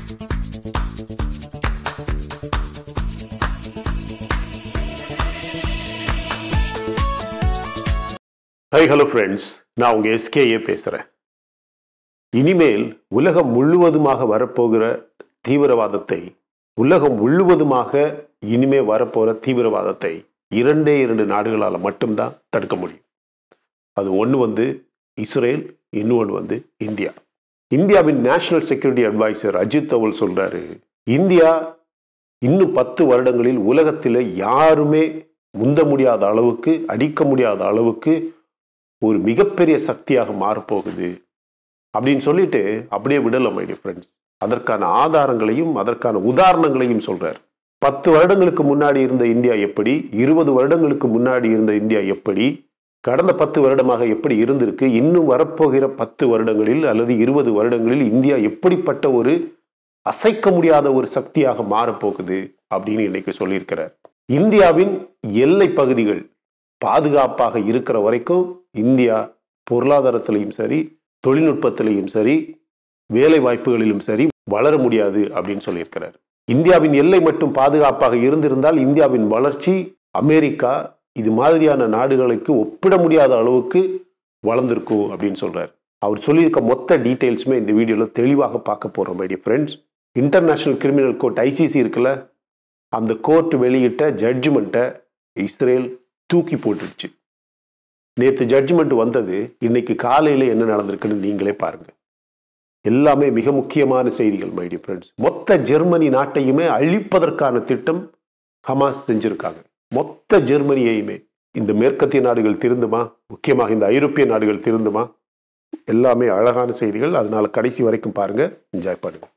High hello friends நான் உங்கள் SKA பேசுகிறேன் இனிமேல் உலகம் முழுவதுமாக வரப்போகிற தீவிரவாதத்தை உலகம் முழுவதுமாக இனிமே வரப்போகிற தீவிரவாதத்தை இரண்டே இரண்டு நாடுகளால் மட்டும்தான் தடுக்க முடியும் அது ஒன்று வந்து இஸ்ரேல் இன்னொன்று வந்து இந்தியா இந்தியாவின் national security advisor Ajit Doval சொல்றாரு இந்தியா இன்னும் பத்து வருடங்களில் உலகத்தில் யாருமே முந்த முடியாத அளவுக்கு அடிக்க முடியாத அளவுக்கு ஒரு மிகப்பெரிய சக்தியாக மாறப்போகுது அப்படின்னு சொல்லிட்டு அப்படியே விடல மை ஃப்ரெண்ட்ஸ் அதற்கான ஆதாரங்களையும் அதற்கான உதாரணங்களையும் சொல்றார் பத்து வருடங்களுக்கு முன்னாடி இருந்த இந்தியா எப்படி இருபது வருடங்களுக்கு முன்னாடி இருந்த இந்தியா எப்படி கடந்த பத்து வருடமாக எப்படி இருந்திருக்கு இன்னும் வரப்போகிற பத்து வருடங்களில் அல்லது இருபது வருடங்களில் இந்தியா எப்படிப்பட்ட ஒரு அசைக்க முடியாத ஒரு சக்தியாக மாறப்போகுது அப்படின்னு இன்னைக்கு சொல்லியிருக்கிறார் இந்தியாவின் எல்லை பகுதிகள் பாதுகாப்பாக இருக்கிற வரைக்கும் இந்தியா பொருளாதாரத்திலையும் சரி தொழில்நுட்பத்திலையும் சரி வேலை வாய்ப்புகளிலும் சரி வளர முடியாது அப்படின்னு சொல்லியிருக்கிறார் இந்தியாவின் எல்லை மட்டும் பாதுகாப்பாக இருந்திருந்தால் இந்தியாவின் வளர்ச்சி அமெரிக்கா இது மாதிரியான நாடுகளுக்கு ஒப்பிட முடியாத அளவுக்கு வளர்ந்திருக்கும் அப்படின்னு சொல்றார் அவர் சொல்லியிருக்க மொத்த டீட்டெயில்ஸுமே இந்த வீடியோவில் தெளிவாக பார்க்க போகிறோம் my dear friends international criminal court ICC இருக்குல்ல அந்த கோர்ட் வெளியிட்ட ஜட்ஜ்மெண்ட்டை இஸ்ரேல் தூக்கி போட்டுடுச்சு நேற்று ஜட்ஜ்மெண்ட் வந்தது இன்னைக்கு காலையில் என்ன நடந்திருக்குன்னு நீங்களே பாருங்க எல்லாமே மிக முக்கியமான செய்திகள் மைடி ஃப்ரெண்ட்ஸ் மொத்த ஜெர்மனி நாட்டையுமே அழிப்பதற்கான திட்டம் ஹமாஸ் செஞ்சிருக்காங்க மொத்த ஜெர்மனியையுமே இந்த மேற்கத்திய நாடுகள் திருந்துமா முக்கியமாக இந்த ஐரோப்பிய நாடுகள் திருந்துமா எல்லாமே அழகான செய்திகள் அதனால கடைசி வரைக்கும் பாருங்க என்ஜாய் பண்ணுங்க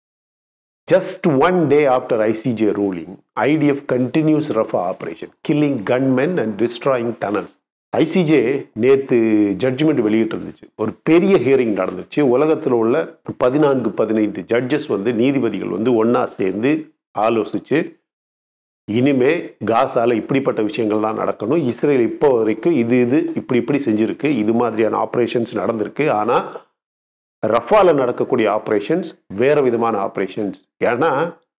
Just one day after ICJ ruling, IDF continues Rafah operation, killing gunmen and destroying tunnels. ICJ நேற்று ஜட்ஜ்மெண்ட் வெளியிட்டு இருந்துச்சு ஒரு பெரிய ஹியரிங் நடந்துச்சு உலகத்தில் உள்ள பதினான்கு பதினைந்து ஜட்ஜஸ் வந்து நீதிபதிகள் வந்து ஒன்றா சேர்ந்து ஆலோசிச்சு இனிமே காசால இப்படிப்பட்ட விஷயங்கள் தான் நடக்கணும் இஸ்ரேல் இப்போ வரைக்கும் இது இது இப்படி இப்படி செஞ்சிருக்கு இது மாதிரியான ஆப்ரேஷன்ஸ் நடந்திருக்கு ஆனால் ரஃபால நடக்கக்கூடிய ஆப்ரேஷன்ஸ் வேற விதமான ஆப்ரேஷன்ஸ் ஏன்னா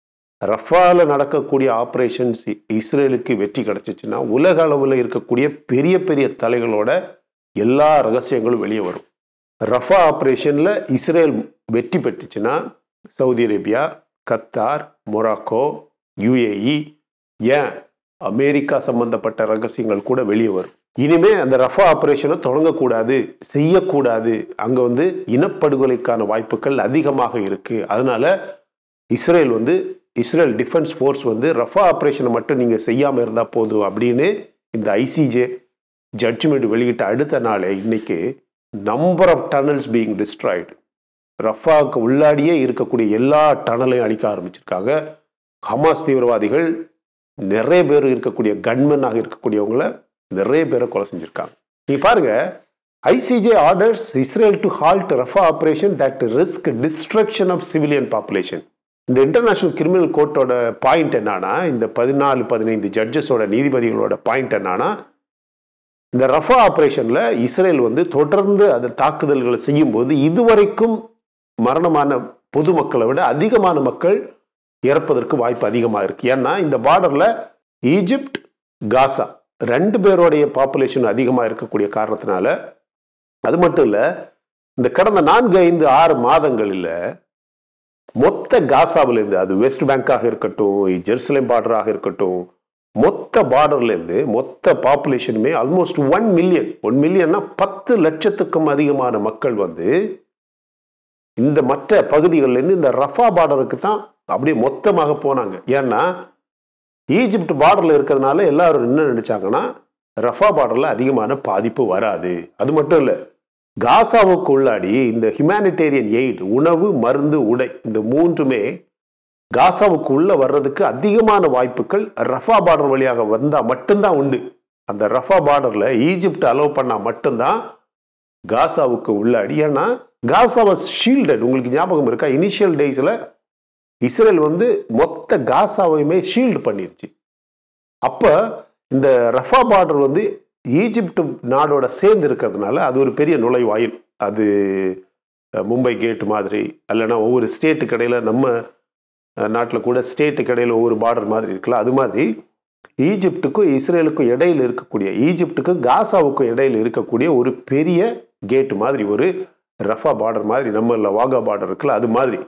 ரஃபால நடக்கக்கூடிய ஆப்ரேஷன்ஸ் இஸ்ரேலுக்கு வெற்றி கிடைச்சிச்சுன்னா உலக அளவில் இருக்கக்கூடிய பெரிய பெரிய தலைகளோட எல்லா ரகசியங்களும் வெளியே வரும் ரஃபா ஆப்ரேஷனில் இஸ்ரேல் வெற்றி பெற்றுச்சுன்னா Saudi Arabia Qatar Morocco UAE ஏன் அமெரிக்கா சம்பந்தப்பட்ட ரகசியங்கள் கூட வெளியே வரும் இனிமே அந்த ரஃபா ஆப்ரேஷனை தொடங்கக்கூடாது செய்யக்கூடாது அங்க வந்து இனப்படுகொலைக்கான வாய்ப்புகள் அதிகமாக இருக்கு அதனால இஸ்ரேல் வந்து இஸ்ரேல் டிஃபென்ஸ் ஃபோர்ஸ் வந்து ரஃபா ஆப்ரேஷனை மட்டும் நீங்க செய்யாம இருந்தா போதும் அப்படின்னு இந்த ஐசிஜே ஜட்ஜ்மெண்ட் வெளியிட்ட அடுத்த நாளே இன்னைக்கு number of tunnels being destroyed ரஃபாவுக்கு உள்ளாடியே இருக்கக்கூடிய எல்லா டனலையும் அழிக்க ஆரம்பிச்சிருக்காங்க ஹமாஸ் தீவிரவாதிகள் நிறைய பேர் இருக்கக்கூடிய கன்மனாக இருக்கக்கூடியவங்கள நிறைய பேரை கொலை செஞ்சிருக்காங்க நீங்க பாருங்க ICJ orders Israel to halt Rafah operation that risk destruction of civilian population இந்த இன்டர்நேஷனல் கிரிமினல் கோர்ட்டோட பாயிண்ட் என்னன்னா இந்த பதினாலு பதினைந்து ஜட்ஜஸோட நீதிபதிகளோட பாயிண்ட் என்னன்னா இந்த ரஃபா ஆப்ரேஷன்ல இஸ்ரேல் வந்து தொடர்ந்து அந்த தாக்குதல்களை செய்யும் போது இதுவரைக்கும் மரணமான பொதுமக்களை விட அதிகமான மக்கள் இறப்பதற்கு வாய்ப்பு அதிகமாக இருக்கு ஏன்னா இந்த பார்டர்ல ஈஜிப்ட் காசா ரெண்டு பேருடைய பாப்புலேஷன் அதிகமாக இருக்கக்கூடிய காரணத்தினால அது மட்டும் இல்லை இந்த கடந்த நான்கு ஐந்து ஆறு மாதங்களில் மொத்த காசாவிலேருந்து அது வெஸ்ட் பேங்காக இருக்கட்டும் ஜெருசலேம் பார்டராக இருக்கட்டும் மொத்த பார்டர்லேருந்து மொத்த பாப்புலேஷனுமே ஆல்மோஸ்ட் ஒன் மில்லியன் ஒன் மில்லியன்னா பத்து லட்சத்துக்கும் அதிகமான மக்கள் வந்து இந்த மற்ற பகுதிகளிலேருந்து இந்த ரஃபா பார்டருக்கு தான் அப்படியே மொத்தமாக போனாங்க ஏன்னா ஈஜிப்ட் பார்டரில் இருக்கிறதுனால எல்லாரும் என்ன நினைச்சாங்கன்னா ரஃபா பார்டரில் அதிகமான பாதிப்பு வராது அது மட்டும் இல்லை காசாவுக்கு உள்ளாடி இந்த ஹியூமானிட்டேரியன் எய்ட் உணவு மருந்து உடை இந்த மூன்றுமே காசாவுக்கு உள்ள வர்றதுக்கு அதிகமான வாய்ப்புகள் ரஃபா பார்டர் வழியாக வந்தால் மட்டும்தான் உண்டு அந்த ரஃபா பார்டரில் ஈஜிப்ட் அலோவ் பண்ணால் மட்டும்தான் காசாவுக்கு உள்ளாடி ஏன்னா காசாவை ஷீல்டட் உங்களுக்கு ஞாபகம் இருக்கா இனிஷியல் டேஸில் இஸ்ரேல் வந்து மொத்த காசாவையுமே ஷீல்டு பண்ணிருச்சு அப்போ இந்த ரஃபா பார்டர் வந்து ஈஜிப்ட் நாடோட சேர்ந்து இருக்கிறதுனால அது ஒரு பெரிய நுழைவாயில் அது அஹ், மும்பை கேட் மாதிரி இல்லைன்னா ஒவ்வொரு ஸ்டேட்டுக்கு இடையில நம்ம நாட்டில் கூட ஸ்டேட்டுக்கு இடையில ஒவ்வொரு பார்டர் மாதிரி இருக்குல்ல அது மாதிரி ஈஜிப்டுக்கும் இஸ்ரேலுக்கும் இடையில இருக்கக்கூடிய ஈஜிப்டுக்கும் காசாவுக்கும் இடையில இருக்கக்கூடிய ஒரு பெரிய கேட் மாதிரி ஒரு ரஃபா பார்டர் மாதிரி நம்ம வாகா பார்டர் இருக்குல்ல அது மாதிரி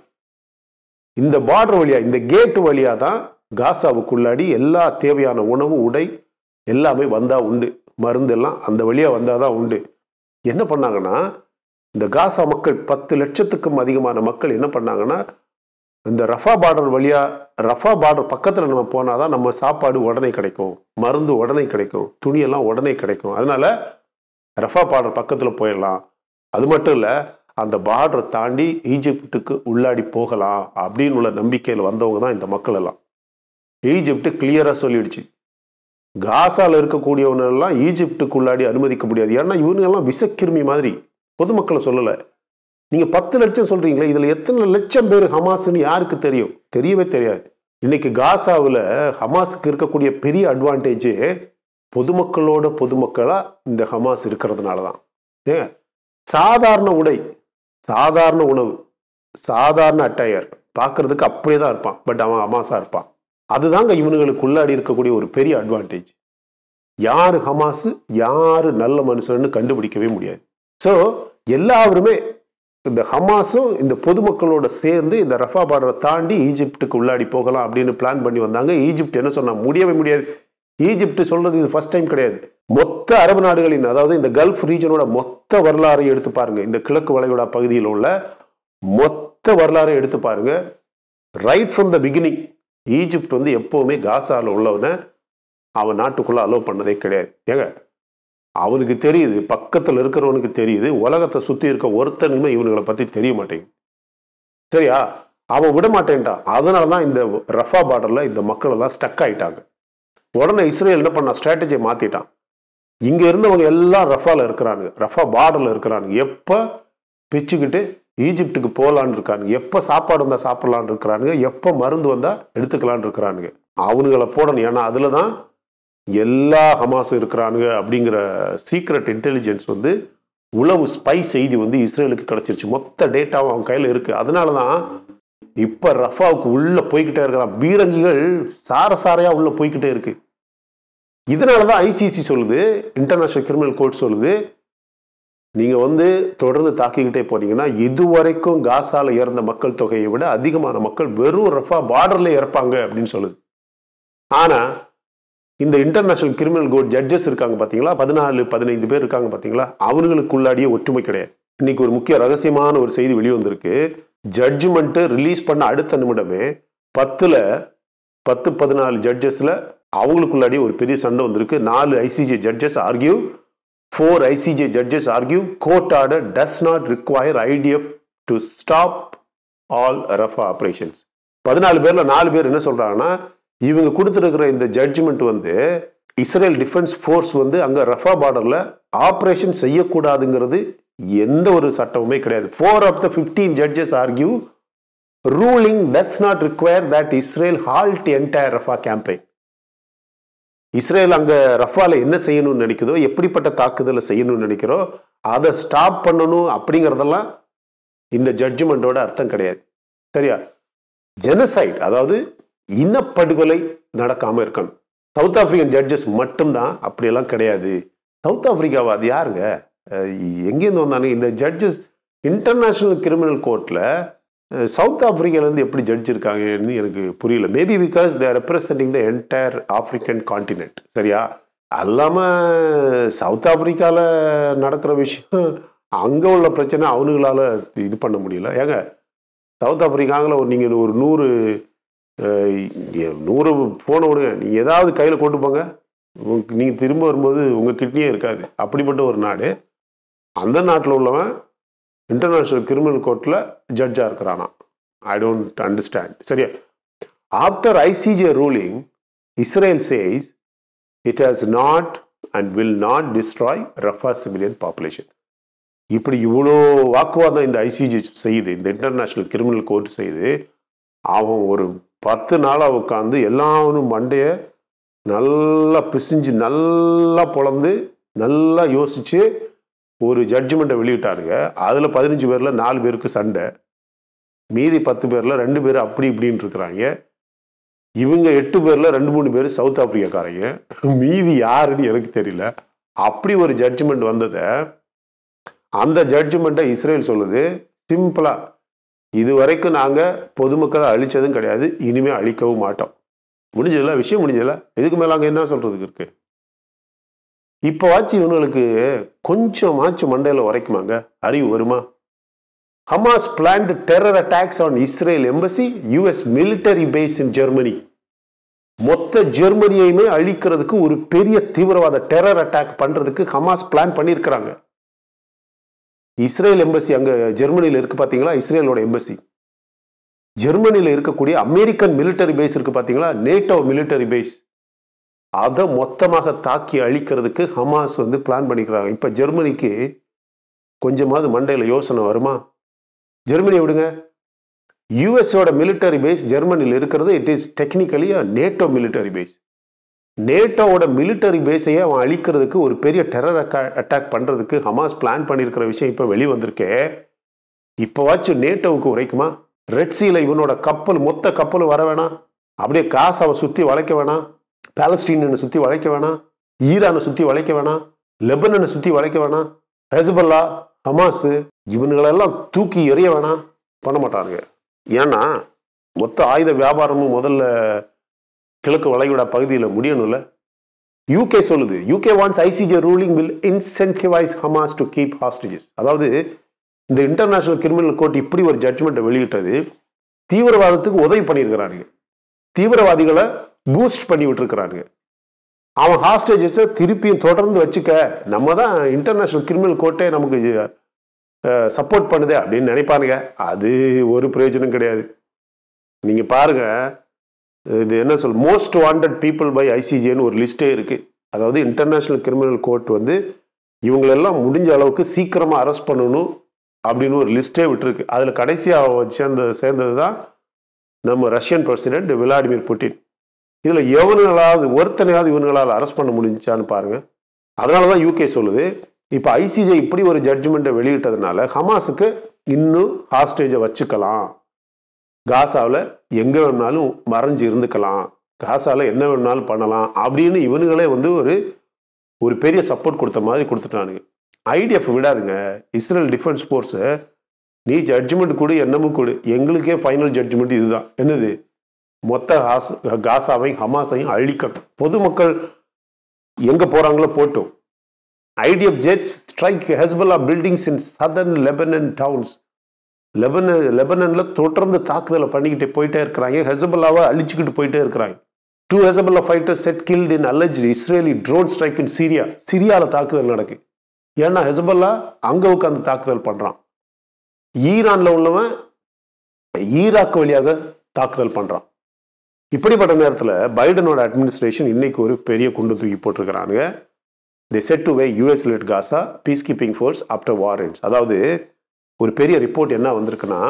இந்த பார்டர் வழியா இந்த கேட் வழியா தான் காசாவுக்குள்ளாடி எல்லா தேவையான உணவு உடை எல்லாமே வந்தா உண்டு மருந்து எல்லாம் அந்த வழியா வந்தாதான் உண்டு என்ன பண்ணாங்கன்னா இந்த காசா மக்கள் பத்து லட்சத்துக்கும் அதிகமான மக்கள் என்ன பண்ணாங்கன்னா இந்த ரஃபா பார்டர் வழியா ரஃபா பார்டர் பக்கத்துல நம்ம போனாதான் நம்ம சாப்பாடு உடனே கிடைக்கும் மருந்து உடனே கிடைக்கும் துணியெல்லாம் உடனே கிடைக்கும் அதனால ரஃபா பார்டர் பக்கத்துல போயிடலாம் அது மட்டும் இல்ல அந்த பார்டரை தாண்டி ஈஜிப்டுக்கு உள்ளாடி போகலாம் அப்படின்னு உள்ள நம்பிக்கையில் வந்தவங்க தான் இந்த மக்கள் எல்லாம் ஈஜிப்ட் கிளியரா சொல்லிடுச்சு காசால இருக்கக்கூடியவனெல்லாம் ஈஜிப்டுக்கு உள்ளாடி அனுமதிக்க முடியாது ஏன்னா இவங்க எல்லாம் விஷக்கிருமி மாதிரி பொதுமக்களை சொல்லலை நீங்க பத்து லட்சம் சொல்றீங்களே இதுல எத்தனை லட்சம் பேர் ஹமாஸ்ன்னு யாருக்கு தெரியும் தெரியவே தெரியாது இன்னைக்கு காசாவில் ஹமாஸுக்கு இருக்கக்கூடிய பெரிய அட்வான்டேஜ் பொதுமக்களோட பொதுமக்களா இந்த ஹமாஸ் இருக்கிறதுனால தான் ஏங்க சாதாரண உடை சாதாரண உணவு சாதாரண அட்டையர் பார்க்கறதுக்கு அப்படியே தான் இருப்பான் பட் அவன் ஹமாஸா இருப்பான் அதுதாங்க இவனுங்களுக்கு உள்ளாடி இருக்கக்கூடிய ஒரு பெரிய அட்வான்டேஜ் யாரு ஹமாஸ் யாரு நல்ல மனுஷன்னு கண்டுபிடிக்கவே முடியாது ஸோ எல்லாருமே இந்த ஹமாஸும் இந்த பொதுமக்களோட சேர்ந்து இந்த ரஃபா பார்டரை தாண்டி ஈஜிப்டுக்கு உள்ளாடி போகலாம் அப்படின்னு பிளான் பண்ணி வந்தாங்க ஈஜிப்ட் என்ன சொன்னா முடியவே முடியாது ஈஜிப்ட் சொல்றது இது ஃபர்ஸ்ட் டைம் கிடையாது மொத்த அரபு நாடுகளின் அதாவது இந்த கல்ஃப் ரீஜனோட மொத்த வரலாறை எடுத்து பாருங்க இந்த கிழக்கு வளைகுடா பகுதியில் உள்ள மொத்த வரலாறை எடுத்து பாருங்க right from the beginning Egypt வந்து எப்பவுமே காசால உள்ளவனை அவன் நாட்டுக்குள்ள அலோவ் பண்ணதே கிடையாது ஏங்க அவனுக்கு தெரியுது பக்கத்துல இருக்கிறவனுக்கு தெரியுது உலகத்தை சுத்தி இருக்க ஒருத்தனுமே இவனுங்களை பத்தி தெரிய மாட்டேங்குது சரியா அவன் விட மாட்டேன்ட்டான் அதனால தான் இந்த ரஃபா பார்டர்ல இந்த மக்கள் எல்லாம் ஸ்டக் ஆயிட்டாங்க உடனே இஸ்ரேல் என்ன பண்ண ஸ்ட்ராட்டஜியை மாத்திட்டான் இங்க இருந்தவங்க எல்லாம் ரஃபால இருக்கிறானுங்க ரஃபா பார்டர்ல இருக்கிறானுங்க எப்ப பிச்சுக்கிட்டு ஈஜிப்டுக்கு போகலான்னு இருக்கானுங்க எப்ப சாப்பாடு வந்தா சாப்பிடலான்னு இருக்கிறானுங்க எப்ப மருந்து வந்தா எடுத்துக்கலான்னு இருக்கிறானுங்க அவனுங்களை போடணும் ஏன்னா அதுல தான் எல்லா ஹமாஸ் இருக்கிறானுங்க அப்படிங்கிற சீக்ரெட் இன்டெலிஜென்ஸ் வந்து உளவு ஸ்பை செய்தி வந்து இஸ்ரேலுக்கு கிடைச்சிருச்சு மொத்த டேட்டாவும் அவன் கையில இருக்கு அதனால தான் இப்ப ரஃபாவுக்கு உள்ள போய்கிட்டே இருக்கிறான் பீரங்கிகள் சார சாரையா உள்ள போய்கிட்டே இருக்கு இதனால தான் ஐசிசி சொல்லுது இன்டர்நேஷனல் கிரிமினல் கோர்ட் சொல்லுது நீங்க வந்து தொடர்ந்து தாக்கிக்கிட்டே போனீங்கன்னா இதுவரைக்கும் காசால இறந்த மக்கள் தொகையை விட அதிகமான மக்கள் வெறும் ரஃபா பார்டர்ல இறப்பாங்க அப்படின்னு சொல்லுது ஆனா இந்த இன்டர்நேஷனல் கிரிமினல் கோர்ட் ஜட்ஜஸ் இருக்காங்க பாத்தீங்களா பதினாலு பதினைந்து பேர் இருக்காங்க பாத்தீங்களா அவனுங்களுக்குள்ளாடியே ஒற்றுமை கிடையாது இன்னைக்கு ஒரு முக்கிய ரகசியமான ஒரு செய்தி வெளிவந்திருக்கு ஜட்ஜ்மெண்ட் ரிலீஸ் பண்ண அடுத்த நிமிடமே பத்துல பத்து பதினாலு ஜட்ஜஸ்ல அவங்களுக்குள்ளாடியே ஒரு பெரிய சண்டை வந்திருக்கு நாலு ICJ judges argue four ICJ judges argue court order does not require IDF to stop all Rafah operations பதினாலு பேர்ல நாலு பேர் என்ன சொல்றாங்கன்னா இவங்க கொடுத்துருக்கிற இந்த ஜட்ஜ்மெண்ட் வந்து இஸ்ரேல் டிஃபென்ஸ் ஃபோர்ஸ் வந்து அங்க ரஃபா பார்டர்ல ஆப்ரேஷன் செய்யக்கூடாதுங்கிறது எந்த ஒரு சட்டமுமே கிடையாது four of the fifteen judges argue ruling does not require that Israel halt entire Rafah campaign Israel அங்க ரஃபால என்ன செய்யணும்னு நினைக்குதோ எப்படிப்பட்ட தாக்குதலை செய்யணும்னு நினைக்கிறோ அதை ஸ்டாப் பண்ணணும் அப்படிங்கிறதெல்லாம் இந்த ஜட்ஜ்மெண்டோட அர்த்தம் கிடையாது சரியா ஜெனசைட் அதாவது இனப்படுகொலை நடக்காம இருக்கணும் சவுத் ஆப்பிரிக்கன் ஜட்ஜஸ் மட்டும்தான் அப்படியெல்லாம் கிடையாது சவுத் ஆப்பிரிக்காவா அது யாருங்க அஹ் எங்கேருந்து வந்தானுங்க இந்த ஜட்ஜஸ் இன்டர்நேஷனல் கிரிமினல் கோர்ட்ல சவுத் ஆப்பிரிக்காலேருந்து எப்படி ஜட்ஜ் இருக்காங்கன்னு எனக்கு புரியல maybe because they're representing the entire African continent சரியா அல்லாம சவுத் ஆப்பிரிக்கால நடக்கிற விஷயம் அங்க உள்ள பிரச்சனை அவனுங்களால இது பண்ண முடியல ஏங்க சவுத் ஆப்பிரிக்காங்கள ஒரு நீங்க ஒரு நூறு அஹ், இங்க நூறு போனை விடுங்க நீங்க ஏதாவது கையில கொண்டு போங்க உங்க- நீங்க திரும்ப வரும்போது உங்க கிட்னியே இருக்காது அப்படிப்பட்ட ஒரு நாடு அந்த நாட்டில் உள்ளவன் இன்டர்நேஷனல் கிரிமினல் கோர்ட்ல ஜட்ஜா இருக்கிறானா ஐ டோன்ட் அண்டர்ஸ்டாண்ட் சரியா after ICJ ruling Israel says it has not and will not destroy Rafah civilian population இப்படி இவ்வளோ வாக்குவாதம் இந்த ஐசிஜி செய்யுது இந்த இன்டர்நேஷனல் கிரிமினல் கோர்ட் செய்யுது அவன் ஒரு பத்து நாளாக உட்காந்து எல்லாரும் மண்டைய நல்லா பிசிஞ்சு நல்லா பொளந்து நல்லா யோசிச்சு ஒரு ஜட்ஜ்மெண்ட்டை வெளியிட்டானுங்க அதில் பதினஞ்சு பேரில் நாலு பேருக்கு சண்டை மீதி பத்து பேரில் ரெண்டு பேர் அப்படி இப்படின்னு இருக்கிறாங்க இவங்க எட்டு பேரில் ரெண்டு மூணு பேர் சவுத் ஆப்பிரிக்காக்காரங்க மீதி யாருன்னு எனக்கு தெரியல அப்படி ஒரு ஜட்ஜ்மெண்ட் வந்ததை அந்த ஜட்ஜ்மெண்ட்டை இஸ்ரேல் சொல்லுது சிம்பிளா இது வரைக்கும் நாங்கள் பொதுமக்களை அழிச்சதும் கிடையாது இனிமே அழிக்கவும் மாட்டோம் முடிஞ்சதில்ல விஷயம் முடிஞ்சதில்ல இதுக்கு மேல அங்கே என்ன சொல்றதுக்கு இருக்கு இப்போவாச்சும் இவங்களுக்கு கொஞ்சமாச்சும் மண்டையில் உரைக்குமாங்க அறிவு வருமா Hamas planned terror attacks on Israel embassy US military base in Germany மொத்த ஜெர்மனியையுமே அழிக்கிறதுக்கு ஒரு பெரிய தீவிரவாத டெரர் அட்டாக் பண்றதுக்கு ஹமாஸ் பிளான் பண்ணியிருக்கிறாங்க இஸ்ரேல் எம்பசி அங்க ஜெர்மனியில் இருக்கு பாத்தீங்களா இஸ்ரேலோட எம்பசி ஜெர்மனியில் இருக்கக்கூடிய அமெரிக்கன் மிலிட்டரி பேஸ் இருக்கு பாத்தீங்களா நேட்டோ மிலிட்டரி பேஸ் அதை மொத்தமாக தாக்கி அழிக்கிறதுக்கு ஹமாஸ் வந்து பிளான் பண்ணிக்கிறாங்க இப்ப ஜெர்மனிக்கு கொஞ்சமாவது மண்டையில யோசனை வருமா ஜெர்மனியை விடுங்க யூஎஸோட மிலிட்டரி பேஸ் ஜெர்மனியில் இருக்கிறது it is technically NATO military base நேட்டோவோட மிலிட்டரி பேஸையே அவன் அழிக்கிறதுக்கு ஒரு பெரிய டெரர் அட்டாக் பண்றதுக்கு ஹமாஸ் பிளான் பண்ணியிருக்கிற விஷயம் இப்போ வெளி வந்திருக்கே இப்போவாச்சும் நேட்டோவுக்கு உரைக்குமா ரெட் சீல இவனோட கப்பல் மொத்த கப்பலும் வர வேணாம் அப்படியே காசாவை சுற்றி வளைக்க வேணாம் பாலஸ்டீனை சுற்றி வளைக்க வேணாம் ஈரானை சுற்றி வளைக்க வேணாம் லெபனனை சுற்றி வளைக்க வேணாம் ஹெசபல்லா ஹமாஸு இவனுங்களெல்லாம் தூக்கி எறிய வேணாம் பண்ண மாட்டானுங்க ஏன்னா மொத்த ஆயுத வியாபாரமும் முதல்ல கிழக்கு வளைகுடா பகுதியில் முடியணும்ல யூகே சொல்லுது UK warns ICJ ruling will incentivise Hamas to keep hostages அதாவது இந்த இன்டர்நேஷனல் கிரிமினல் கோர்ட் இப்படி ஒரு ஜட்ஜ்மெண்ட்டை வெளியிட்டது தீவிரவாதத்துக்கு உதவி பண்ணியிருக்கிறானுங்க தீவிரவாதிகளை பூஸ்ட் பண்ணி விட்டுருக்கிறானுங்க அவன் ஹாஸ்டேஜஸை திருப்பியும் தொடர்ந்து வச்சுக்க நம்ம தான் இன்டர்நேஷனல் கிரிமினல் கோர்ட்டே நமக்கு சப்போர்ட் பண்ணுது அப்படின்னு நினைப்பானுங்க அது ஒரு பிரயோஜனம் கிடையாது நீங்க பாருங்க இது என்ன சொல் மோஸ்ட் வாண்டட் பீப்புள் பை ஐசிஜேன்னு ஒரு லிஸ்டே இருக்கு அதாவது இன்டர்நேஷனல் கிரிமினல் கோர்ட் வந்து இவங்களெல்லாம் முடிஞ்ச அளவுக்கு சீக்கிரமா அரெஸ்ட் பண்ணணும் அப்படின்னு ஒரு லிஸ்டே விட்டுருக்கு அதில் கடைசியாக சேர்ந்த சேர்ந்தது தான் நம்ம ரஷ்யன் பிரசிடென்ட் விளாடிமிர் புட்டின் இதில் எவனுங்களாவது ஒருத்தனையாவது இவனுங்களால் அரெஸ்ட் பண்ண முடிஞ்சான்னு பாருங்க அதனால தான் யூகே சொல்லுது இப்போ ஐசிஜே இப்படி ஒரு ஜட்ஜ்மெண்ட்டை வெளியிட்டதுனால ஹமாஸுக்கு இன்னும் ஹாஸ்டேஜை வச்சுக்கலாம் காசாவில் எங்கே வேணாலும் மறைஞ்சு இருந்துக்கலாம் காசாவில் என்ன வேணாலும் பண்ணலாம் அப்படின்னு இவனுங்களே வந்து ஒரு ஒரு பெரிய சப்போர்ட் கொடுத்த மாதிரி கொடுத்துட்டானுங்க ஐடிஎஃப் விடாதுங்க இஸ்ரேல் டிஃபென்ஸ் ஃபோர்ஸை நீ ஜட்ஜ்மெண்ட் கொடு என்னமும் கொடு எங்களுக்கே ஃபைனல் ஜட்ஜ்மெண்ட் இதுதான் என்னது மொத்த ஹாஸ் காசாவையும் ஹமாஸையும் அழிக்கணும் பொதுமக்கள் எங்கே போகிறாங்களோ போட்டும் IDF jets strike Hezbollah buildings in southern Lebanon towns லெபன லெபனன்ல தொடர்ந்து தாக்குதலை பண்ணிக்கிட்டே போயிட்டே இருக்கிறாங்க ஹெசபல்லாவை அழிச்சுக்கிட்டு போயிட்டே இருக்கிறாங்க two Hezbollah fighter said killed in alleged Israeli drone strike in Syria சிரியாவில் தாக்குதல் நடக்கு ஏன்னா ஹெசபல்லா அங்கே உட்காந்து தாக்குதல் பண்ணுறான் ஈரானில் உள்ளவன் ஈராக் வழியாக தாக்குதல் பண்ணுறான் இப்படிப்பட்ட நேரத்தில் பைடனோட அட்மினிஸ்ட்ரேஷன் இன்னைக்கு ஒரு பெரிய குண்டு தூக்கி போட்டிருக்கிறானுங்க the set to weigh US led Gaza peacekeeping force after warrants அதாவது ஒரு பெரிய ரிப்போர்ட் என்ன வந்திருக்குன்னா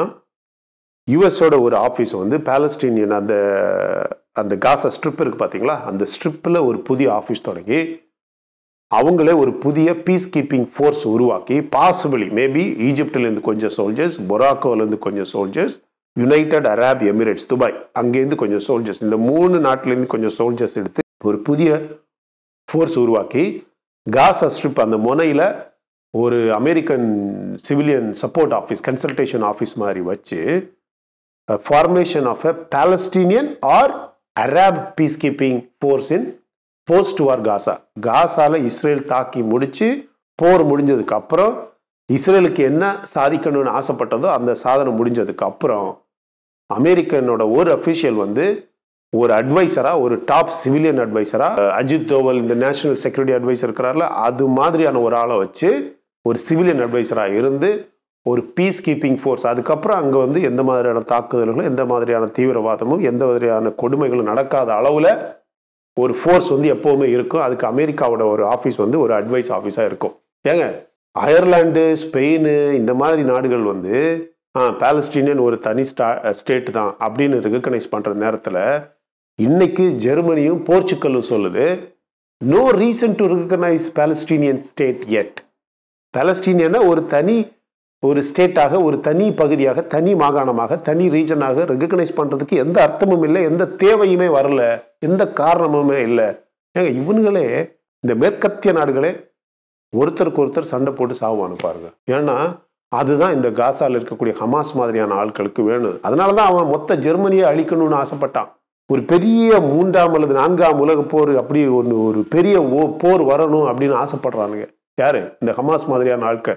யூஎஸோட ஒரு ஆஃபீஸ் வந்து பாலஸ்டீனியன் அந்த அந்த காசா ஸ்ட்ரிப் இருக்கு பார்த்தீங்களா அந்த ஸ்ட்ரிப்பில் ஒரு புதிய ஆஃபீஸ் தொடங்கி அவங்களே ஒரு புதிய பீஸ் கீப்பிங் ஃபோர்ஸ் உருவாக்கி பாசிபிளி மேபி ஈஜிப்டிலேருந்து கொஞ்சம் சோல்ஜர்ஸ் மொராக்கோலேருந்து கொஞ்சம் soldiers United Arab Emirates Dubai அங்கேருந்து கொஞ்சம் சோல்ஜர்ஸ் இந்த மூணு நாட்டிலேருந்து கொஞ்சம் சோல்ஜர்ஸ் எடுத்து ஒரு புதிய ஃபோர்ஸ் உருவாக்கி காசா ஸ்ட்ரிப் அந்த முனையில் ஒரு American civilian support office consultation office மாதிரி வச்சு formation of a Palestinian or Arab peacekeeping force in post war Gaza காசால இஸ்ரேல் தாக்கி முடிச்சு போர் முடிஞ்சதுக்கு அப்புறம் இஸ்ரேலுக்கு என்ன சாதிக்கணும்னு ஆசைப்பட்டதோ அந்த சாதனை முடிஞ்சதுக்கு அப்புறம் அமெரிக்கனோட ஒரு அஃபிஷியல் வந்து ஒரு அட்வைசரா ஒரு டாப் சிவிலியன் அட்வைசரா அஜித் தோவல் இந்த நேஷனல் செக்யூரிட்டி அட்வைசர் இருக்கிறார்ல அது மாதிரியான ஒரு ஆளை வச்சு ஒரு சிவிலியன் அட்வைசரா இருந்து ஒரு பீஸ் கீப்பிங் ஃபோர்ஸ் அதுக்கப்புறம் அங்கே வந்து எந்த மாதிரியான தாக்குதல்களும் எந்த மாதிரியான தீவிரவாதமும் எந்த மாதிரியான கொடுமைகளும் நடக்காத அளவில் ஒரு ஃபோர்ஸ் வந்து எப்போவுமே இருக்கும் அதுக்கு அமெரிக்காவோட ஒரு ஆஃபீஸ் வந்து ஒரு அட்வைஸ் ஆஃபீஸாக இருக்கும் ஏங்க அயர்லாண்டு ஸ்பெயின் இந்த மாதிரி நாடுகள் வந்து ஆ பாலஸ்டீனியன் ஒரு தனி ஸ்டா ஸ்டேட் தான் அப்படின்னு ரெகக்னைஸ் பண்ணுற நேரத்தில் இன்னைக்கு ஜெர்மனியும் போர்ச்சுக்கலும் சொல்லுது no reason to recognise Palestinian state yet பாலஸ்டீனியனை ஒரு தனி ஒரு ஸ்டேட்டாக ஒரு தனி பகுதியாக தனி மாகாணமாக தனி ரீஜனாக ரெகக்னைஸ் பண்றதுக்கு எந்த அர்த்தமும் இல்லை எந்த தேவையுமே வரல எந்த காரணமுமே இல்லை ஏங்க இவனுங்களே இந்த மேற்கத்திய நாடுகளே ஒருத்தருக்கு ஒருத்தர் சண்டை போட்டு சாவானு பாருங்க ஏன்னா அதுதான் இந்த காசால இருக்கக்கூடிய ஹமாஸ் மாதிரியான ஆட்களுக்கு வேணும் அதனால தான் அவன் மொத்த ஜெர்மனியை அழிக்கணும்னு ஆசைப்பட்டான் ஒரு பெரிய மூன்றாம் அல்லது நான்காம் உலக போர் அப்படி ஒன்று ஒரு பெரிய ஓ- போர் வரணும் அப்படின்னு ஆசைப்படுறானுங்க யாரு இந்த ஹமாஸ் மாதிரியான ஆட்கள்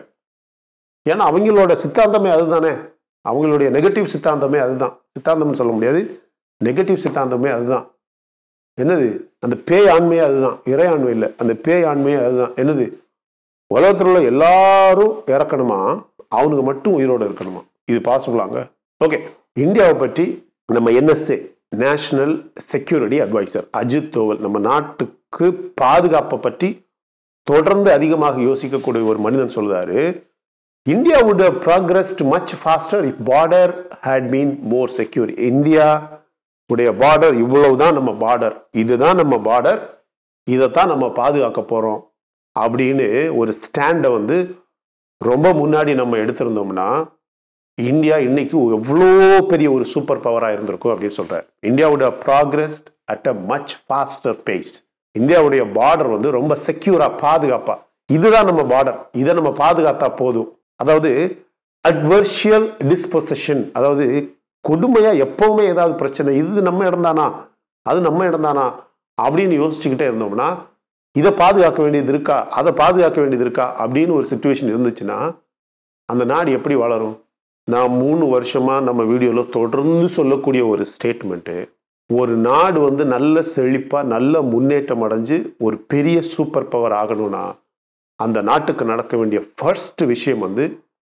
ஏன்னா அவங்களோட சித்தாந்தமே அதுதானே அவங்களுடைய நெகட்டிவ் சித்தாந்தமே அதுதான் சித்தாந்தம்னு சொல்ல முடியாது நெகட்டிவ் சித்தாந்தமே அதுதான் என்னது அந்த பேய் ஆண்மையே அதுதான் இறை ஆண்மை இல்லை அந்த பேய் ஆண்மையே அதுதான் என்னது உலகத்தில் உள்ள எல்லாரும் இறக்கணுமா அவனுக்கு மட்டும் உயிரோடு இருக்கணுமா இது பாசிபிளாங்க ஓகே இந்தியாவை பற்றி நம்ம NSA national security advisor Ajit Doval நம்ம நாட்டுக்கு பாதுகாப்பை பற்றி தொடர்ந்து அதிகமாக யோசிக்கக்கூடிய ஒரு மனிதன் சொல்றாரு India would have progressed much faster if border had been more secure India உடைய பார்டர் இவ்வளவுதான் நம்ம பார்டர் இதுதான் நம்ம பார்டர் இதைத்தான் நம்ம பாதுகாக்க போறோம் அப்படின்னு ஒரு ஸ்டாண்டை வந்து ரொம்ப முன்னாடி நம்ம எடுத்திருந்தோம்னா இந்தியா இன்னைக்கு எவ்வளோ பெரிய ஒரு சூப்பர் பவராக இருந்திருக்கும் அப்படின்னு சொல்றாரு இந்தியாவோட progress at a much faster pace இந்தியாவுடைய பார்டர் வந்து ரொம்ப செக்யூரா பாதுகாப்பா இதுதான் நம்ம பார்டர் இதை நம்ம பாதுகாத்தா போதும் அதாவது அட்வர்ஷியல் டிஸ்பொசிஷன் அதாவது கொடுமையா எப்பவுமே ஏதாவது பிரச்சனை இது நம்ம இடம் தானா அது நம்ம இடம் தானா அப்படின்னு யோசிச்சுக்கிட்டே இருந்தோம்னா இதை பாதுகாக்க வேண்டியது இருக்கா அதை பாதுகாக்க வேண்டியது இருக்கா அப்படின்னு ஒரு சுச்சுவேஷன் இருந்துச்சுன்னா அந்த நாடு எப்படி வளரும் நான் மூணு வருஷமா நம்ம வீடியோல தொடர்ந்து சொல்லக்கூடிய ஒரு ஸ்டேட்மெண்ட்டு ஒரு நாடு வந்து நல்ல செழிப்பா நல்ல முன்னேற்றம் அடைஞ்சு ஒரு பெரிய சூப்பர் பவர் ஆகணும்னா அந்த நாட்டுக்கு நடக்க வேண்டிய ஃபர்ஸ்ட் விஷயம் வந்து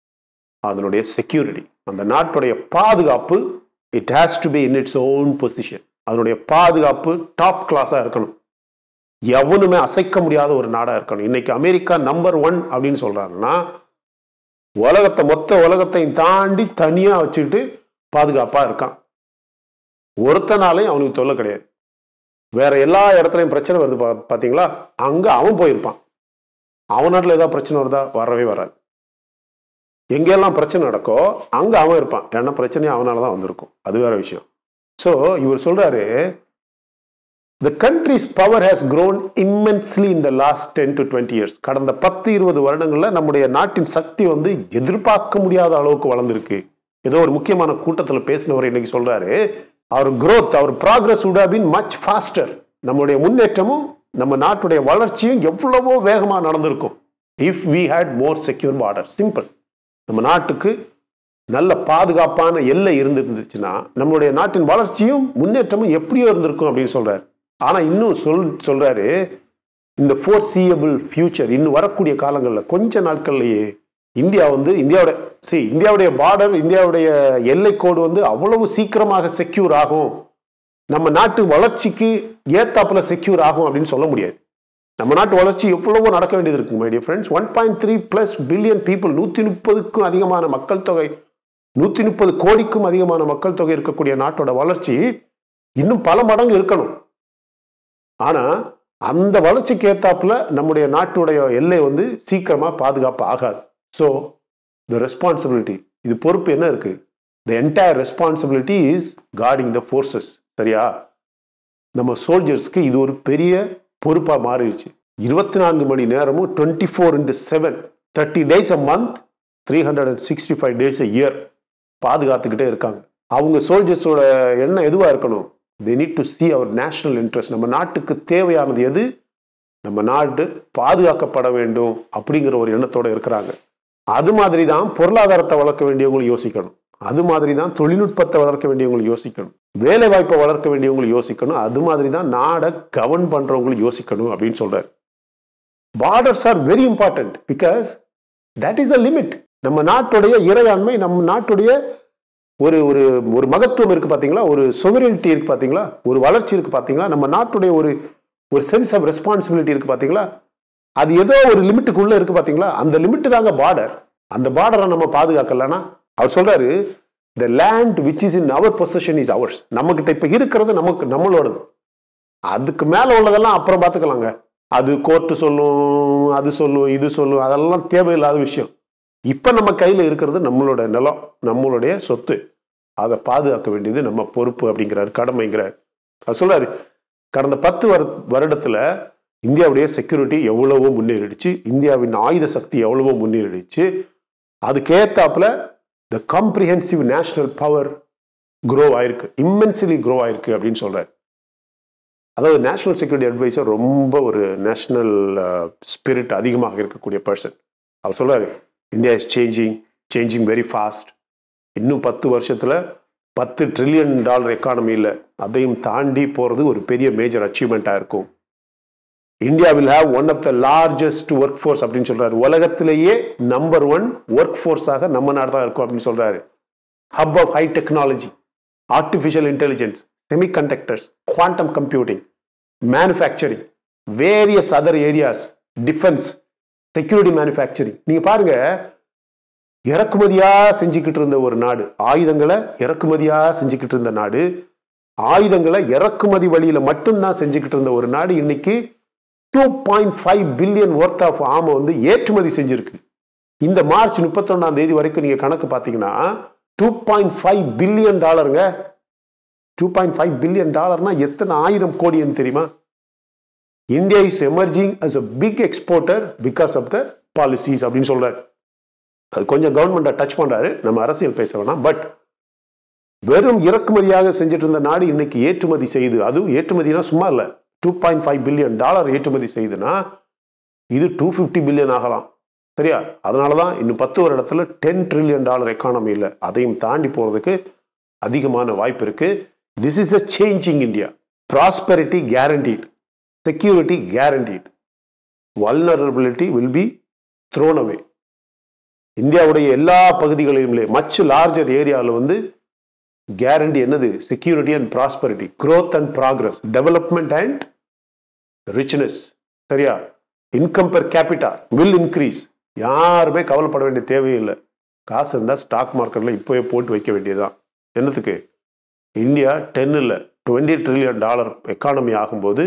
அதனுடைய செக்யூரிட்டி அந்த நாட்டுடைய பாதுகாப்பு it has to be in its own position அதனுடைய பாதுகாப்பு டாப் கிளாஸா இருக்கணும் எவனுமே அசைக்க முடியாத ஒரு நாடா இருக்கணும் இன்னைக்கு அமெரிக்கா நம்பர் ஒன் அப்படின்னு சொல்றாங்கன்னா உலகத்தை மொத்த உலகத்தையும் தாண்டி தனியா வச்சுக்கிட்டு பாதுகாப்பா இருக்கான் ஒருத்தனாலையும் அவனுக்கு தொல்லை கிடையாது வேற எல்லா இடத்துலையும் பிரச்சனை வருது பா- பாத்தீங்களா அங்க அவன் போயிருப்பான் அவன் நாட்டில் ஏதாவது பிரச்சனை வருதா வரவே வராது எங்கெல்லாம் பிரச்சனை நடக்கோ அங்க அவன் இருப்பான் ஏன்னா பிரச்சனையும் அவனால தான் வந்திருக்கும் அது வேற விஷயம் ஸோ இவர் சொல்றாரு the country's power has grown immensely in the last 10 to 20 years கடந்த பத்து இருபது வருடங்கள்ல நம்முடைய நாட்டின் சக்தி வந்து எதிர்பார்க்க முடியாத அளவுக்கு வளர்ந்துருக்கு ஏதோ ஒரு முக்கியமான கூட்டத்துல பேசினவர் இன்னைக்கு சொல்றாரு அவர் growth our progress would have been much faster நம்முடைய முன்னேற்றமும் நம்ம நாட்டுடைய வளர்ச்சியும் எவ்வளவோ வேகமா நடந்திருக்கும் if we had more secure border simple நம்ம நாட்டுக்கு நல்ல பாதுகாப்பான எல்லை இருந்திருந்துச்சுன்னா நம்மளுடைய நாட்டின் வளர்ச்சியும் முன்னேற்றமும் எப்படியோ இருந்திருக்கும் அப்படின்னு சொல்றாரு ஆனா இன்னும் சொல் சொல்றாரு இந்த ஃபோர்சியபிள் ஃபியூச்சர் இன்னும் வரக்கூடிய காலங்களில் கொஞ்ச நாட்கள்லயே இந்தியா வந்து இந்தியாவோட see இந்தியாவுடைய பார்டர் இந்தியாவுடைய எல்லை கோடு வந்து அவ்வளவு சீக்கிரமாக செக்யூர் ஆகும் நம்ம நாட்டு வளர்ச்சிக்கு ஏத்தாப்புல செக்யூர் ஆகும் அப்படின்னு சொல்ல முடியாது நம்ம நாட்டு வளர்ச்சி எவ்வளவோ நடக்க வேண்டியது இருக்கு my dear friends one point three plus billion people நூத்தி முப்பதுக்கும் அதிகமான மக்கள் தொகை நூத்தி முப்பது கோடிக்கும் அதிகமான மக்கள் தொகை இருக்கக்கூடிய நாட்டோட வளர்ச்சி இன்னும் பல மடங்கு இருக்கணும் ஆனா அந்த வளர்ச்சிக்கு ஏத்தாப்புல நம்முடைய நாட்டுடைய எல்லை வந்து சீக்கிரமா பாதுகாப்பு ஆகாது ஸோ த ரெஸ்பான்சிபிலிட்டி இது பொறுப்பு என்ன இருக்கு the entire responsibility is guarding the forces சரியா நம்ம சோல்ஜர்ஸ்க்கு இது ஒரு பெரிய பொறுப்பா மாறிடுச்சு இருபத்தி நான்கு மணி நேரமும் twenty four into seven thirty days a month three hundred and sixty five days a year பாதுகாத்துக்கிட்டே இருக்காங்க அவங்க சோல்ஜர்ஸோட எண்ணம் எதுவா இருக்கணும் they need to see our national interest நம்ம நாட்டுக்கு தேவையானது எது நம்ம நாடு பாதுகாக்கப்பட வேண்டும் அப்படிங்கிற ஒரு எண்ணத்தோட இருக்கிறாங்க அது மாதிரி தான் பொருளாதாரத்தை வளர்க்க வேண்டியவங்களும் யோசிக்கணும் அது மாதிரி தான் தொழில்நுட்பத்தை வளர்க்க வேண்டியவங்களும் யோசிக்கணும் வேலை வாய்ப்பை வளர்க்க வேண்டியவங்களும் யோசிக்கணும் அது மாதிரி தான் நாடை கவர்ன் பண்றவங்களும் யோசிக்கணும் அப்படின்னு சொல்றாரு borders are very important because that is a limit நம்ம நாட்டுடைய இறையாண்மை நம்ம நாட்டுடைய ஒரு ஒரு ஒரு மகத்துவம் இருக்கு பாத்தீங்களா ஒரு சொவரிட்டி இருக்கு பாத்தீங்களா ஒரு வளர்ச்சி இருக்கு பாத்தீங்களா நம்ம நாட்டுடைய ஒரு ஒரு சென்ஸ் ஆஃப் ரெஸ்பான்சிபிலிட்டி இருக்கு பாத்தீங்களா அது ஏதோ ஒரு லிமிட்டுக்குள்ள இருக்கு பாத்தீங்களா அந்த லிமிட் தாங்க பார்டர் அந்த பார்டரை நம்ம பாதுகாக்கலனா அவர் சொல்றாரு the land which is in our position is ours நம்ம கிட்ட இப்ப இருக்கிறது நமக்கு நம்மளோடது அதுக்கு மேல உள்ளதெல்லாம் அப்புறம் பாத்துக்கலாங்க அது கோர்ட்டு சொல்லும் அது சொல்லும் இது சொல்லும் அதெல்லாம் தேவையில்லாத விஷயம் இப்போ நம்ம கையில் இருக்கிறது நம்மளோட நிலம் நம்மளுடைய சொத்து அதை பாதுகாக்க வேண்டியது நம்ம பொறுப்பு அப்படிங்கிறார் கடமைங்கிறார் அது சொல்றாரு கடந்த பத்து வரு வருடத்துல இந்தியாவுடைய செக்யூரிட்டி எவ்வளவோ முன்னேறிடுச்சு இந்தியாவின் ஆயுத சக்தி எவ்வளவோ முன்னேறிடுச்சு அதுக்கேத்தாப்புல the comprehensive national power grow ஆயிருக்கு இம்மென்சிலி க்ரோ ஆயிருக்கு அப்படின்னு சொல்றாரு அதாவது நேஷனல் செக்யூரிட்டி அட்வைசர் ரொம்ப ஒரு நேஷனல் ஸ்பிரிட் அதிகமாக இருக்கக்கூடிய பர்சன் அவர் சொல்றாரு India is changing changing very fast இன்னும் பத்து வருஷத்துல பத்து ட்ரில்லியன் டாலர் எக்கானமியில் அதையும் தாண்டி போகிறது ஒரு பெரிய மேஜர் அச்சீவ்மெண்ட்டாக இருக்கும் India will have one of the largest workforce அப்படின்னு சொல்றாரு உலகத்திலேயே நம்பர் ஒன் ஒர்க் ஃபோர்ஸாக நம்ம நாடு தான் இருக்கும் அப்படின்னு சொல்றாரு hub of high technology artificial intelligence semiconductors quantum computing manufacturing various other areas defence security manufacturing நீங்க பாருங்க இறக்குமதியா செஞ்சுக்கிட்டு இருந்த ஒரு நாடு ஆயுதங்களை இறக்குமதியா செஞ்சுக்கிட்டு இருந்த நாடு ஆயுதங்களை இறக்குமதி வழியில மட்டும்தான் செஞ்சுக்கிட்டு இருந்த ஒரு நாடு இன்னைக்கு two point five billion worth of ஆமை வந்து ஏற்றுமதி செஞ்சிருக்கு இந்த மார்ச் முப்பத்தொன்னாம் தேதி வரைக்கும் நீங்க கணக்கு பார்த்தீங்கன்னா டூ பாயிண்ட் ஃபைவ் பில்லியன் டாலருங்க டூ பாயிண்ட் ஃபைவ் பில்லியன் டாலர்னா எத்தனை ஆயிரம் கோடின்னு தெரியுமா India is emerging as a big exporter because of the policies அப்படின்னு சொல்றாரு அது கொஞ்சம் கவர்மெண்ட்டை டச் பண்றாரு நம்ம அரசியல் பேச வேணாம் பட் வெறும் இறக்குமதியாக செஞ்சுட்டு இருந்த நாடு இன்னைக்கு ஏற்றுமதி செய்து அதுவும் ஏற்றுமதினா சும்மா இல்லை two point five billion dollar ஏற்றுமதி செய்துன்னா இது டூ ஃபிஃப்டி பில்லியன் ஆகலாம் சரியா அதனால தான் இன்னும் பத்து வருடத்துல டென் ட்ரில்லியன் டாலர் எக்கானமி இல்லை அதையும் தாண்டி போகிறதுக்கு அதிகமான வாய்ப்பு இருக்கு this is a changing India prosperity guaranteed security guaranteed vulnerability will be thrown away இந்தியாவுடைய எல்லா பகுதிகளிலுமே மச் லார்ஜர் ஏரியாவில் வந்து கேரண்டி என்னது security and prosperity growth and progress development and richness சரியா income per capita will increase யாருமே கவலைப்பட வேண்டிய தேவையில்லை காசு இருந்தால் ஸ்டாக் மார்க்கெட்டில் இப்போவே போட்டு வைக்க வேண்டியதுதான் என்னத்துக்கு இந்தியா டென் இல்லை டுவெண்ட்டி ட்ரில்லியன் டாலர் எக்கானமி ஆகும்போது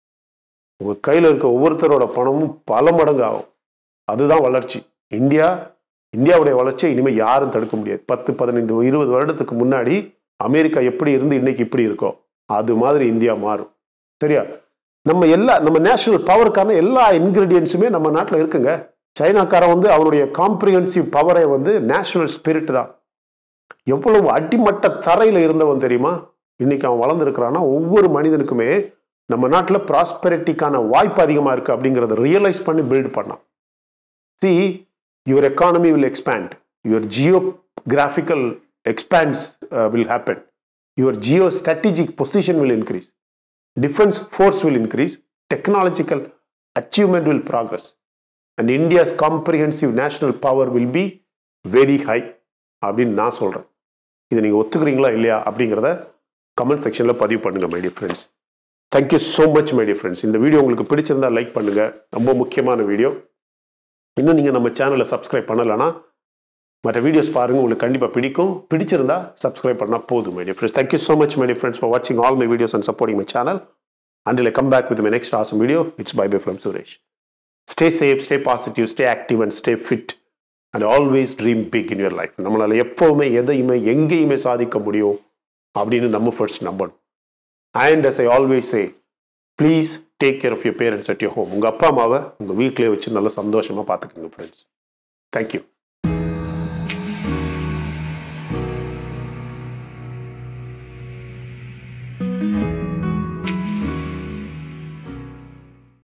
உங்கள் கையில் இருக்க ஒவ்வொருத்தரோட பணமும் பல மடங்கு ஆகும் அதுதான் வளர்ச்சி இந்தியா இந்தியாவுடைய வளர்ச்சியை இனிமேல் யாரும் தடுக்க முடியாது பத்து பதினைந்து இருபது வருடத்துக்கு முன்னாடி அமெரிக்கா எப்படி இருந்து இன்னைக்கு இப்படி இருக்கோ அது மாதிரி இந்தியா மாறும் சரியா நம்ம எல்லா நம்ம நேஷனல் பவருக்கான எல்லா இன்கிரீடியன்ஸுமே நம்ம நாட்டில் இருக்குங்க சைனாக்காரன் வந்து அவனுடைய காம்ப்ரிஹென்சிவ் பவரை வந்து நேஷனல் ஸ்பிரிட் தான் எவ்வளவு அடிமட்ட தரையில் இருந்தவன் தெரியுமா இன்னைக்கு அவன் வளர்ந்துருக்கிறான்னா ஒவ்வொரு மனிதனுக்குமே நம்ம நாட்டில் ப்ராஸ்பெரிட்டிக்கான வாய்ப்பு அதிகமாக இருக்குது அப்படிங்கிறத ரியலைஸ் பண்ணி பில்ட் பண்ணான் see your economy will expand your geographical expanse uh, will happen your geostrategic position will increase defense force will increase technological achievement will progress and india's comprehensive national power will be very high அப்படின்னு நான் சொல்றேன் இதை நீங்க ஒத்துக்கிறீங்களா இல்லையா அப்படிங்கிறத comment செக்ஷன்ல பதிவு பண்ணுங்க my dear friends thank you so much my dear friends இந்த வீடியோ உங்களுக்கு பிடிச்சிருந்தா லைக் பண்ணுங்க ரொம்ப முக்கியமான வீடியோ இன்னும் நீங்கள் நம்ம சேனலை சப்ஸ்கிரைப் பண்ணலைன்னா மற்ற வீடியோஸ் பாருங்கள் உங்களுக்கு கண்டிப்பாக பிடிக்கும் பிடிச்சிருந்தா சப்ஸ்கிரைப் பண்ணால் போதும் my dear friends thank you so much my dear friends for வாட்சிங் all my videos and supporting my channel until I come back with my next awesome video it's bye bye from Suresh stay safe stay positive stay active and stay fit and always dream big in your life நம்மளால் எப்போவுமே எதையுமே எங்கேயுமே சாதிக்க முடியும் அப்படின்னு நம்ம first நம்பணும் and as I always say please take care of your parents at your home உங்கள் அப்பா அம்மாவை உங்கள் வீட்டிலே வச்சு நல்லா சந்தோஷமாக பார்த்துக்கோங்க ஃப்ரெண்ட்ஸ் தேங்க்யூ